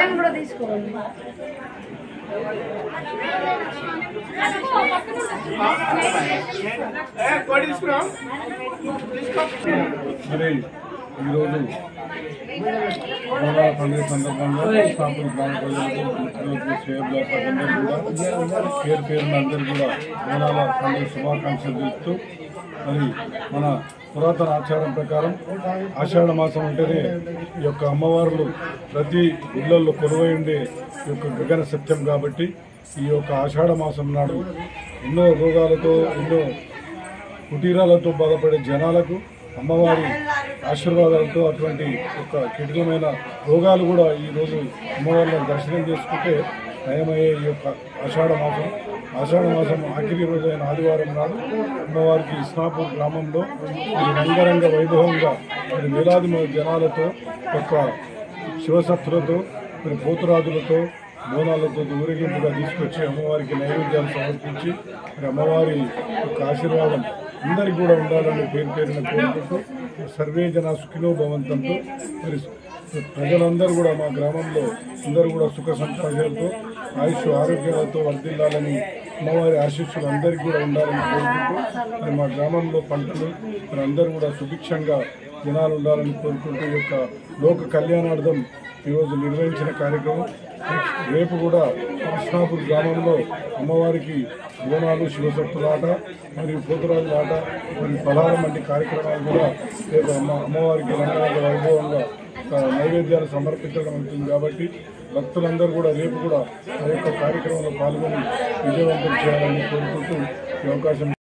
బియ్యం కూడా తీసుకోండి మరి ఈరోజు బోనాల పండుగ సందర్భంగా స్థాపన గ్రామ ప్రజలకు మిత్రులకు శ్రేయబ్లాసందరూ కూడా పేరు పేరున అందరూ కూడా బోనాల పండుగ శుభాకాంక్షలు తెలుపుతూ మరి మన పురాతన ఆచారం ప్రకారం ఆషాఢ మాసం అంటేనే ఈ యొక్క అమ్మవార్లు ప్రతి ఇళ్లలో కొలువై ఉండే ఈ యొక్క గగన సత్యం కాబట్టి ఈ యొక్క ఆషాఢ మాసం నాడు ఎన్నో రోగాలతో ఎన్నో కుటీరాలతో బాధపడే జనాలకు అమ్మవారి ఆశీర్వాదాలతో అటువంటి ఒక కఠినమైన రోగాలు కూడా ఈరోజు అమ్మవారిని దర్శనం చేసుకుంటే నయమయ్యే ఈ యొక్క ఆషాఢ మాసం ఆషాఢ మాసం ఆఖరి రోజైన ఆదివారం నాడు అమ్మవారికి ఇస్నాపూర్ గ్రామంలో మరి రంగరంగ వైభవంగా మరి వేలాది మంది జనాలతో ఒక శివశక్తులతో మరి పోతురాజులతో బోనాలతో ఊరేగింపుగా తీసుకొచ్చి అమ్మవారికి నైవేద్యాలు సమర్పించి మరి అమ్మవారి యొక్క ఆశీర్వాదం అందరికి కూడా ఉండాలని పేరు పేరున కోరుకుంటూ సర్వే జన సుఖినో భవంతంతో మరి ప్రజలందరూ కూడా మా గ్రామంలో అందరూ కూడా సుఖ సంతోషాలతో ఆయుష్ ఆరోగ్యాలతో వర్ధిల్లాలని అమ్మవారి ఆశీస్సులు అందరికీ కూడా ఉండాలని కోరుకుంటూ మరి మా గ్రామంలో పంటలు మరి అందరూ కూడా సుభిక్షంగా జనాలు ఉండాలని కోరుకుంటూ ఈ యొక్క లోక కళ్యాణార్థం ఈరోజు నిర్వహించిన కార్యక్రమం రేపు కూడా కృష్ణాపూర్ గ్రామంలో అమ్మవారికి బోనాలు శివశక్తుల ఆట మరియు పోతురాజుల ఆట మరియు పలహారం వంటి కార్యక్రమాలు కూడా రేపు అమ్మ అమ్మవారికి రంగరంగ వైభవంగా ఆ, నైవేద్యాలు సమర్పించడం అవుతుంది కాబట్టి భక్తులందరూ కూడా రేపు కూడా ఆ యొక్క కార్యక్రమంలో పాల్గొని విజయవంతం చేయాలని కోరుకుంటూ ఈ అవకాశం